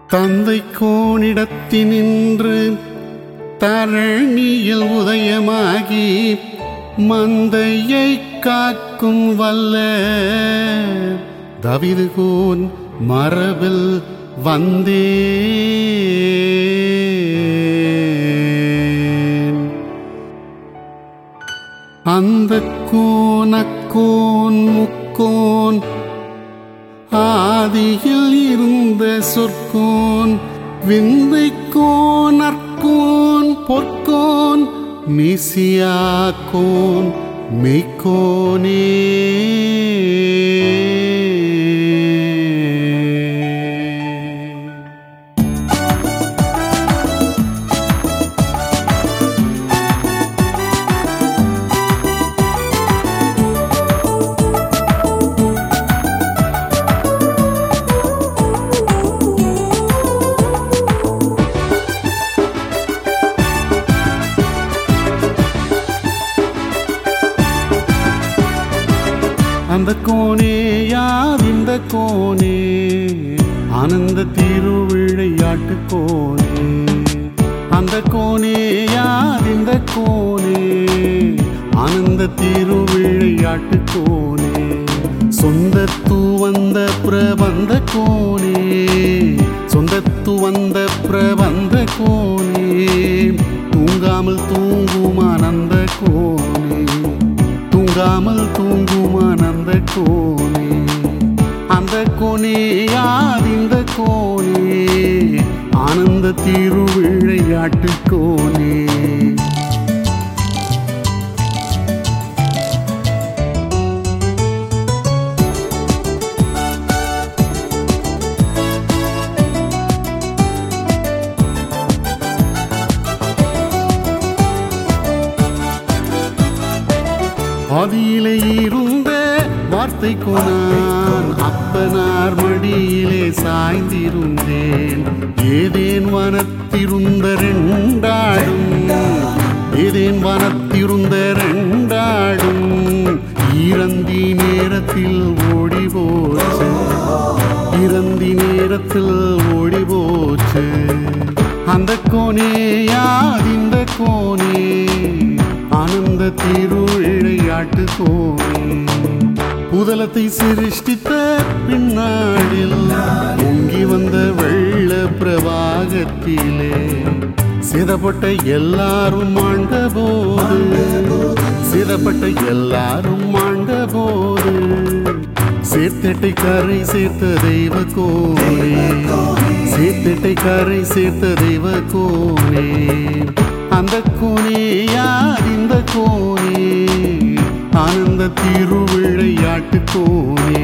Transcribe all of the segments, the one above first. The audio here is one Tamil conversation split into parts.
தந்தை கோனிடத்தினின்று தரணியில் உதயமாகி மந்தையை காக்கும் வல்ல தவிது கோன் மரபில் வந்தேன் அந்த கோனக்கோன் முக்கோன் ஆதியில் இருந்த சொற்கோன் விந்தை கோன் அற்கோன் பொற்கோன் மிசியாக்கோன் மெய்க்கோனே அந்த கோனே யார் இந்த கோனே ஆனந்த திருவிளையாட்டு கோனே அந்த கோனே யார் இந்த கோனே ஆனந்த திருவிளையாட்டு கோனே சொந்தத்து வந்த பிரபந்த கோனே சொந்தத்து வந்த பிரபந்த கோனே தூங்காமல் தூங்கும் ஆனந்த கோனே தூங்காமல் தூங்கும் ஆனந்த கோனே அந்த கோனே யார் இந்த கோனே ஆனந்த திருவிளையாட்டு கோனே ஆதியிலே இருந்த வார்த்தை கொனான் அப்பனார் மடியிலே சாய்ந்திருந்தேன் ஏதேன் வனத்திருந்த ரெண்டாடும் ஏதேன் வனத்திருந்த ரெண்டாடும் ஈரந்தி நேரத்தில் ஓடி போச்சு இறந்தி நேரத்தில் ஓடி போச்சு அந்த கோனே யார் இந்த கோனே ஆனந்த திருவிளையாட்டு கோனே புதலத்தை சிருஷ்டித்த பின்னாடில் பொங்கி வந்த வெள்ள பிரவாகத்திலே சிதப்பட்ட எல்லாரும் ஆண்ட போது சிதப்பட்ட எல்லாரும் ஆண்ட போது சேர்த்தட்டை கரை சேர்த்த தெய்வ கோனே சேர்த்தட்டை கரை சேர்த்த தெய்வ கோனே அந்த கோனே யார் இந்த கோனே ஆனந்த திருவிளையாட்டு கோனே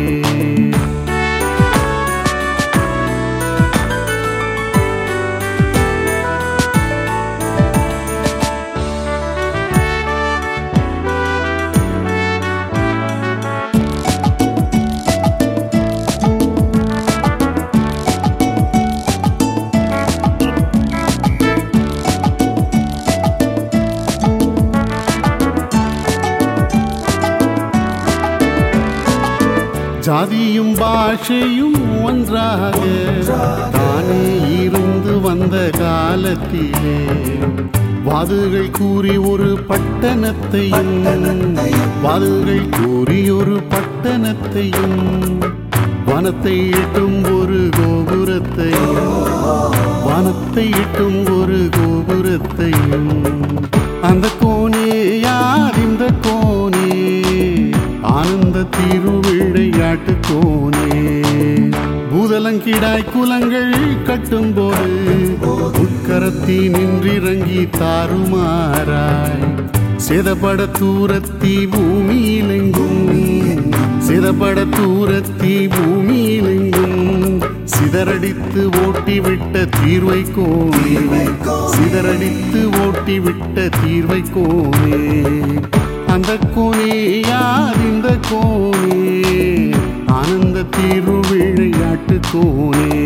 ஜாதியும் பாஷையும் ஒன்றாக தானே இருந்து வந்த காலத்திலே வாதுகள் கூறி ஒரு பட்டணத்தையும் வாதுகள் கூறி ஒரு பட்டணத்தையும் வனத்தை இட்டும் ஒரு கோபுரத்தையும் வானத்தை இட்டும் ஒரு கோபுரத்தையும் அந்த கோனே யார் இந்த கோனே ஆனந்த திருவிளையாட்டு கோனே பூதலங்கிடாய் குலங்கள் கட்டும்போது உட்கரத்தி நின்றிறங்கி தாறுமாறாய் சேதப்பட தூரத்தி பூமியிலெங்கும் சிதப்பட தூரத்தி பூமியிலெங்கும் சிதறடித்து ஓட்டிவிட்ட தீர்வை கோனே சிதறடித்து ஓட்டிவிட்ட தீர்வை கோனே அந்த கோனே யார் இந்த கோனே ஆனந்த திருவிளையாட்டு கோனே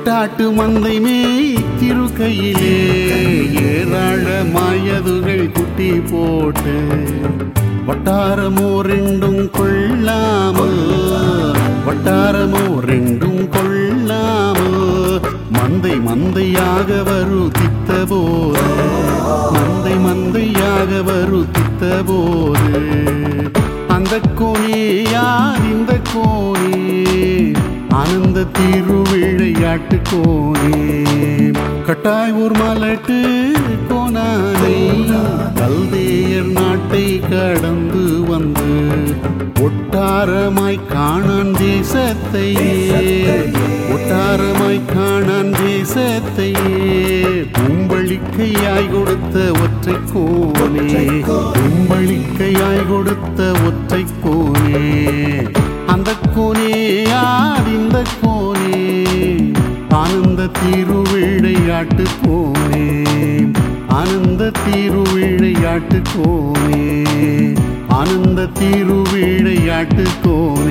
வெட்டாட்டு மந்தை மேய் திருக்கையிலே ஏராள மாயதுகள் குட்டி போட்டு வட்டாரமோ ரெண்டும் கொள்ளாமல் வட்டாரமோ ரெண்டும் கொள்ளாமல் மந்தை மந்தையாக வருத்தித்த போது மந்தை மந்தையாக வருத்தித்த போது அந்த கோணே யார் இந்த கோணே ஆனந்த திருவிளையாட்டு கோணே கட்டாய் ஊர் மலட்டு கோனானை கல்தேயர் நாட்டை கடந்து வந்து ஒட்டாரமாய் காணான் தேசத்தையே ஒட்டாரமாய் காணான் தேசத்தையே பூம்பளிக்கையாய் கொடுத்த ஒற்றை கோனே பூம்பளிக்கையாய் கொடுத்த ஒற்றை கோனே அந்த கோனே யார் இந்த கோனே ஆனந்த திருவிளையாட்டு கோனே ஆனந்த திருவிளையாட்டு கோனே ஆனந்த திருவிளையாட்டு கோனே